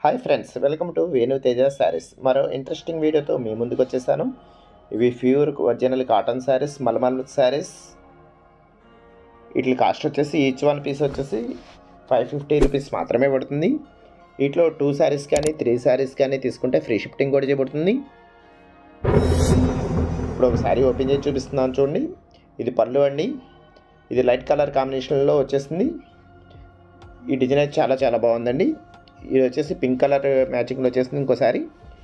hi friends welcome to Venu Teja sarees మరో interesting వీడియోతో మీ ముందుకు వచ్చేసాను ఇవి ప్యూర్ ఒరిజినల్ కాటన్ శారీస్ మలమల్ శారీస్ వీటి కాస్ట్ వచ్చేసి ఈచ్ వన్ పీస్ వచ్చేసి ఫైవ్ ఫిఫ్టీ రూపీస్ మాత్రమే పడుతుంది వీటిలో టూ శారీస్ కానీ త్రీ శారీస్ కానీ తీసుకుంటే ఫ్రీ షిఫ్టింగ్ కూడా చేయబడుతుంది ఇప్పుడు ఒక శారీ ఓపెన్ చేసి చూపిస్తున్నాను చూడండి ఇది పళ్ళు అండి ఇది లైట్ కలర్ కాంబినేషన్లో వచ్చేసింది ఈ డిజైన్ అయితే చాలా చాలా బాగుందండి ఇది వచ్చేసి పింక్ కలర్ మ్యాచింగ్లో వచ్చేసింది ఇంకోసారి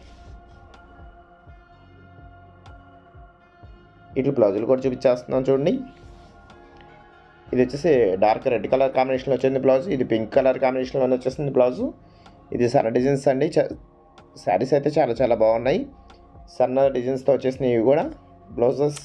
ఇట్లా బ్లౌజులు కూడా చూపించేస్తున్నాం చూడండి ఇది వచ్చేసి డార్క్ రెడ్ కలర్ కాంబినేషన్లో వచ్చింది బ్లౌజ్ ఇది పింక్ కలర్ కాంబినేషన్లో వచ్చేసింది బ్లౌజు ఇది సన్న డిజైన్స్ అండి శారీస్ అయితే చాలా చాలా బాగున్నాయి సన్న డిజైన్స్తో వచ్చేసినాయి ఇవి కూడా బ్లౌజెస్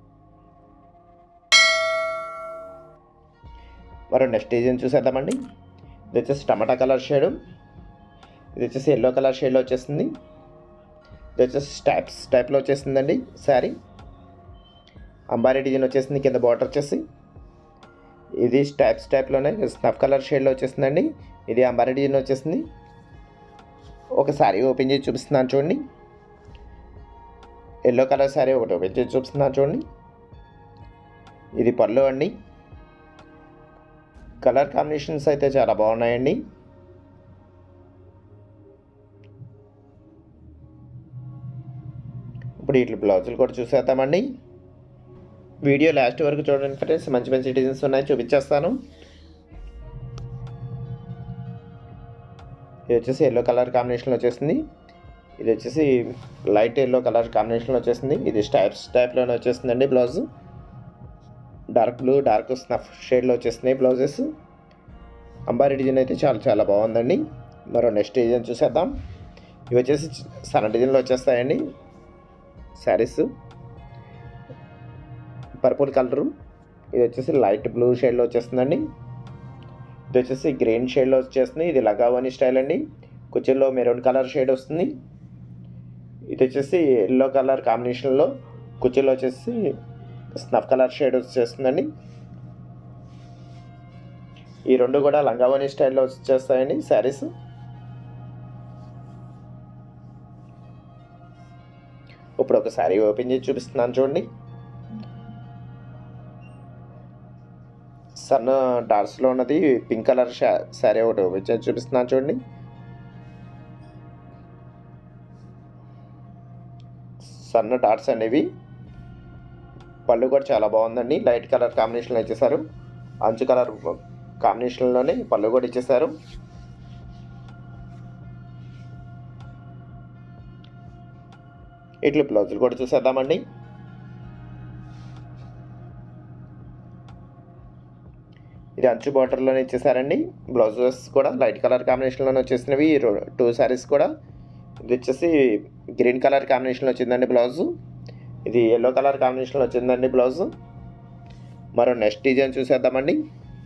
మరో నెక్స్ట్ డిజైన్ చూసేద్దామండి ఇది వచ్చేసి టమాటా కలర్ షేడు ఇది వచ్చేసి ఎల్లో కలర్ షేడ్లో వచ్చేసింది ఇది వచ్చేసి స్టాప్స్ టైప్లో వచ్చేసిందండి శారీ అంబారీ డిజైన్ వచ్చేసింది కింద బార్డర్ వచ్చేసి ఇది స్టాప్స్ టైప్లోనే స్నఫ్ కలర్ షేడ్లో వచ్చేసిందండి ఇది అంబారీ డిజైన్ వచ్చేసింది ఒక శారీ ఓపెన్ చేసి చూపిస్తున్నాను చూడండి ఎల్లో కలర్ శారీ ఒకటి ఓపెన్ చేసి చూపిస్తున్నాను చూడండి ఇది పళ్ళు అండి కలర్ కాంబినేషన్స్ అయితే చాలా బాగున్నాయండి ఇప్పుడు ఇట్లా బ్లౌజులు కూడా చూసేద్దామండి వీడియో లాస్ట్ వరకు చూడండి ఫ్రెండ్స్ మంచి మంచి డిజైన్స్ ఉన్నాయి చూపించేస్తాను ఇది వచ్చేసి ఎల్లో కలర్ కాంబినేషన్లో వచ్చేసింది ఇది వచ్చేసి లైట్ ఎల్లో కలర్ కాంబినేషన్లో వచ్చేసింది ఇది స్టైప్స్ టైప్లోనే వచ్చేసిందండి blouse dark blue dark snuff షేడ్లో వచ్చేస్తున్నాయి బ్లౌజెస్ అంబారీ డిజైన్ అయితే చాలా చాలా బాగుందండి మరో నెక్స్ట్ డిజైన్ చూసేద్దాం ఇవి వచ్చేసి సన్న డిజైన్లో వచ్చేస్తాయండి శారీస్ పర్పుల్ కలరు ఇది వచ్చేసి లైట్ బ్లూ షేడ్లో వచ్చేస్తుందండి ఇది వచ్చేసి గ్రీన్ షేడ్లో వచ్చేస్తుంది ఇది లగావని స్టైల్ అండి కుర్చీలో మెరూన్ కలర్ షేడ్ వస్తుంది ఇది వచ్చేసి ఎల్లో కలర్ కాంబినేషన్లో కుర్చీలో వచ్చేసి స్నఫ్ కలర్ షేడ్ వచ్చేస్తుందండి ఈ రెండు కూడా లంగావని స్టైల్లో వచ్చేస్తాయండి శారీస్ ఇప్పుడు ఒక శారీ ఓపెన్ చేసి చూపిస్తున్నాను చూడండి సన్న డార్క్స్లో ఉన్నది పింక్ కలర్ శారీ ఒకటి ఓపెన్ చేసి చూపిస్తున్నాను చూడండి సన్న డాట్స్ అనేవి పళ్ళు కూడా చాలా బాగుందండి లైట్ కలర్ కాంబినేషన్లో ఇచ్చేసారు అంచు కలర్ కాంబినేషన్లోనే పళ్ళు కూడా ఇచ్చేసారు ఇట్లా బ్లౌజులు కూడా చూసేద్దామండి ఇది అంచు బార్డర్లోనే ఇచ్చేసారండి బ్లౌజెస్ కూడా లైట్ కలర్ కాంబినేషన్లోనే వచ్చేసినవి టూ శారీస్ కూడా ఇది వచ్చేసి గ్రీన్ కలర్ కాంబినేషన్లో వచ్చిందండి బ్లౌజు ఇది ఎల్లో కలర్ కాంబినేషన్లో వచ్చిందండి బ్లౌజు మరో నెక్స్ట్ డిజైన్ చూసేద్దామండి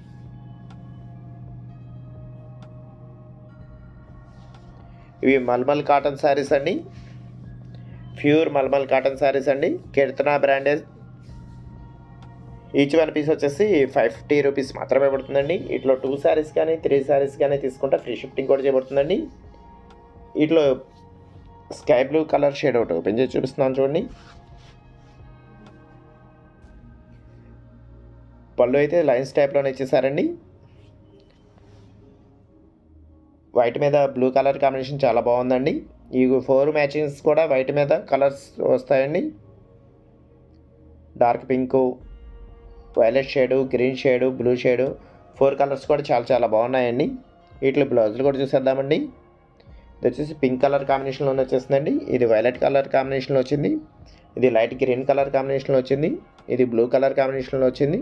ఇవి మల్మల్ కాటన్ శారీస్ అండి ప్యూర్ మల్మల్ కాటన్ శారీస్ అండి Keerthana branded each one piece వచ్చేసి ఫైవ్ ఫిఫ్టీ రూపీస్ మాత్రమే పడుతుందండి ఇట్లా టూ శారీస్ కానీ త్రీ శారీస్ కానీ తీసుకుంటే ఫ్రీ షిఫ్టింగ్ కూడా చేయబడుతుందండి వీటిలో స్కై బ్లూ కలర్ షేడ్ ఒకటి ఓపెన్ చేసి చూపిస్తున్నాను చూడండి పళ్ళు అయితే లైన్స్ టైప్లోనే ఇచ్చేసారండి వైట్ మీద బ్లూ కలర్ కాంబినేషన్ చాలా బాగుందండి ఈ ఫోర్ మ్యాచింగ్స్ కూడా వైట్ మీద కలర్స్ వస్తాయండి dark pink violet shade green shade blue shade four colours కూడా చాలా చాలా బాగున్నాయండి వీటిలో బ్లౌజులు కూడా చూసేద్దామండి ఇది వచ్చేసి పింక్ కలర్ కాంబినేషన్లో వచ్చేసిందండి ఇది వైలెట్ కలర్ కాంబినేషన్లో వచ్చింది ఇది లైట్ గ్రీన్ కలర్ కాంబినేషన్లో వచ్చింది ఇది బ్లూ కలర్ కాంబినేషన్లో వచ్చింది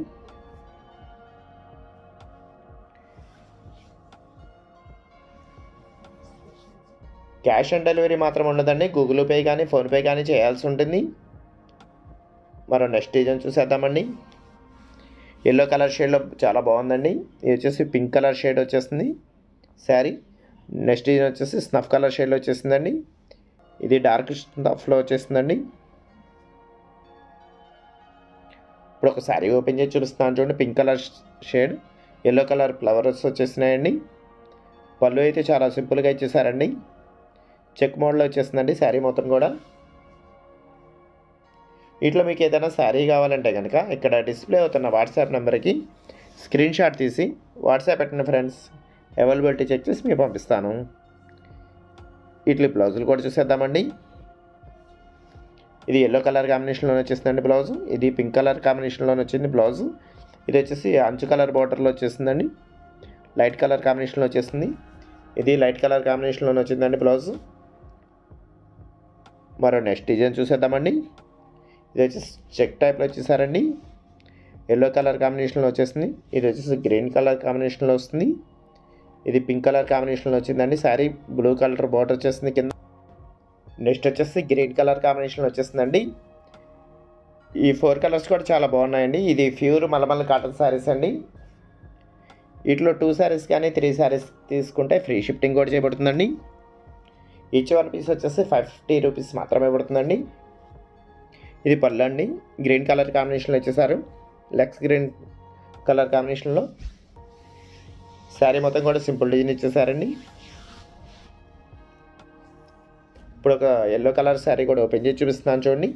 క్యాష్ ఆన్ డెలివరీ మాత్రం ఉండదండి గూగుల్ పే కానీ ఫోన్పే కానీ చేయాల్సి ఉంటుంది మరో నెక్స్ట్ డిజైన్ చూసేద్దామండి ఎల్లో కలర్ షేడ్లో చాలా బాగుందండి ఇది వచ్చేసి పింక్ కలర్ షేడ్ వచ్చేస్తుంది శారీ నెక్స్ట్ డిజైన్ వచ్చేసి స్నఫ్ కలర్ షేడ్లో వచ్చేసిందండి ఇది డార్క్ స్నఫ్లో వచ్చేసిందండి ఇప్పుడు ఒక శారీ ఓపెన్ చేసి చూపిస్తున్నాను చూడండి pink colour shade yellow colour flowers వచ్చేసినాయండి పళ్ళు అయితే చాలా సింపుల్గా ఇచ్చేసారండి చెక్ మోడ్లో వచ్చేస్తుందండి శారీ మొత్తం కూడా ఇట్లా మీకు ఏదైనా శారీ కావాలంటే కనుక ఇక్కడ డిస్ప్లే అవుతున్న వాట్సాప్ నెంబర్కి స్క్రీన్ షాట్ తీసి వాట్సాప్ పెట్టిన ఫ్రెండ్స్ అవైలబిలిటీ చెక్ చేసి మీకు పంపిస్తాను ఇట్లా బ్లౌజులు కూడా చూసేద్దామండి ఇది ఎల్లో కలర్ కాంబినేషన్లో వచ్చేసిందండి బ్లౌజ్ ఇది పింక్ కలర్ కాంబినేషన్లో వచ్చింది బ్లౌజ్ ఇది వచ్చేసి అంచు కలర్ బార్డర్లో వచ్చేసిందండి లైట్ కలర్ కాంబినేషన్లో వచ్చేసింది ఇది లైట్ కలర్ కాంబినేషన్లో వచ్చిందండి బ్లౌజ్ మరో నెక్స్ట్ డిజైన్ చూసేద్దామండి ఇది వచ్చేసి చెక్ టైప్లో వచ్చేసారండి ఎల్లో కలర్ కాంబినేషన్లో వచ్చేసింది ఇది వచ్చేసి గ్రీన్ కలర్ కాంబినేషన్లో వస్తుంది ఇది పింక్ కలర్ కాంబినేషన్లో వచ్చిందండి శారీ బ్లూ కలర్ బార్డర్ వచ్చేసింది కింద నెక్స్ట్ వచ్చేసి గ్రీన్ కలర్ కాంబినేషన్లో వచ్చేసిందండి ఈ ఫోర్ కలర్స్ కూడా చాలా బాగున్నాయండి ఇది ప్యూర్ మలమల్ కాటన్ శారీస్ అండి వీటిలో టూ శారీస్ కానీ త్రీ శారీస్ తీసుకుంటే ఫ్రీ షిఫ్టింగ్ కూడా చేయబడుతుందండి ఈచ్ వన్ పీస్ వచ్చేసి ఫైవ్ ఫిఫ్టీ రూపీస్ మాత్రమే పడుతుందండి ఇది పళ్ళు అండి గ్రీన్ కలర్ కాంబినేషన్లో వచ్చేసారు లెక్స్ గ్రీన్ కలర్ కాంబినేషన్లో శారీ మొత్తం కూడా సింపుల్ డిజైన్ ఇచ్చేసారండి ఇప్పుడు ఒక ఎల్లో కలర్ శారీ కూడా ఓపెన్ చేసి చూపిస్తున్నాను చూడండి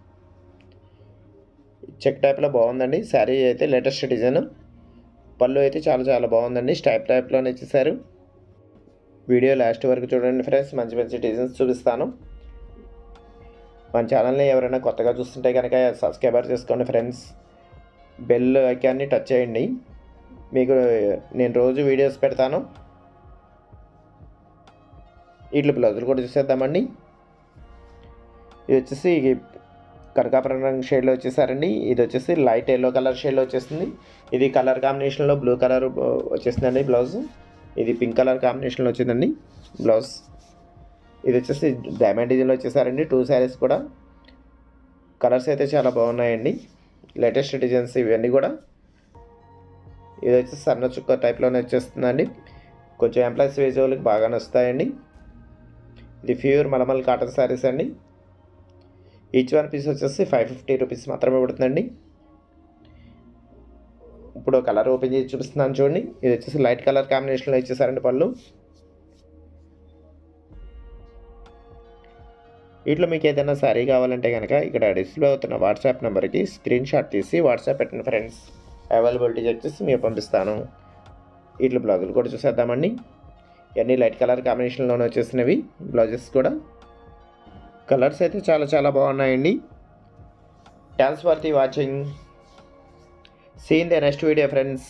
చెక్ టైప్లో బాగుందండి శారీ అయితే లేటెస్ట్ డిజైన్ పళ్ళు అయితే చాలా చాలా బాగుందండి స్టైప్ టైప్లోనే ఇచ్చేసారు వీడియో లాస్ట్ వరకు చూడండి ఫ్రెండ్స్ మంచి మంచి డిజైన్స్ చూపిస్తాను మన ఛానల్ని ఎవరైనా కొత్తగా చూస్తుంటే కనుక సబ్స్క్రైబర్ చేసుకోండి ఫ్రెండ్స్ బెల్ ఐకాన్ని టచ్ చేయండి మీకు నేను రోజు వీడియోస్ పెడతాను వీటి బ్లౌజులు కూడా చూసేద్దామండి ఇది వచ్చేసి కనకాపురం రంగు షేడ్లో వచ్చేసారండి ఇది వచ్చేసి లైట్ ఎల్లో కలర్ షేడ్లో వచ్చేసింది ఇది కలర్ కాంబినేషన్లో బ్లూ కలర్ వచ్చేసిందండి బ్లౌజ్ ఇది పింక్ కలర్ కాంబినేషన్లో వచ్చిందండి బ్లౌజ్ ఇది వచ్చేసి డైమండ్ డిజైన్లో వచ్చేసారండి టూ శారీస్ కూడా కలర్స్ అయితే చాలా బాగున్నాయండి లేటెస్ట్ డిజైన్స్ ఇవన్నీ కూడా ఇది వచ్చేసి సన్న చుక్క టైప్లోనే వచ్చేస్తుందండి కొంచెం ఎంప్లాయీస్ వేజ్ వాళ్ళకి బాగా నచ్చుతాయండి ఇది ప్యూర్ మలమల్ కాటన్ శారీస్ అండి ఈచ్ వన్ పీస్ వచ్చేసి ఫైవ్ ఫిఫ్టీ రూపీస్ మాత్రమే పడుతుందండి ఇప్పుడు కలర్ ఓపెన్ చేసి చూపిస్తున్నాను చూడండి ఇది వచ్చేసి లైట్ కలర్ కాంబినేషన్లో ఇచ్చేసారండి పళ్ళు వీటిలో మీకు ఏదైనా శారీ కావాలంటే కనుక ఇక్కడ డిస్ప్లే అవుతున్న వాట్సాప్ నెంబర్కి స్క్రీన్ షాట్ తీసి వాట్సాప్ పెట్టిన ఫ్రెండ్స్ అవైలబిలిటీ చెక్ చేసి మీకు పంపిస్తాను వీటిలో బ్లౌజులు కూడా చూసేద్దామండి ఇవన్నీ లైట్ కలర్ కాంబినేషన్లోనే వచ్చేసినవి బ్లౌజెస్ కూడా కలర్స్ అయితే చాలా చాలా బాగున్నాయండి thanks for the watching see in the next video friends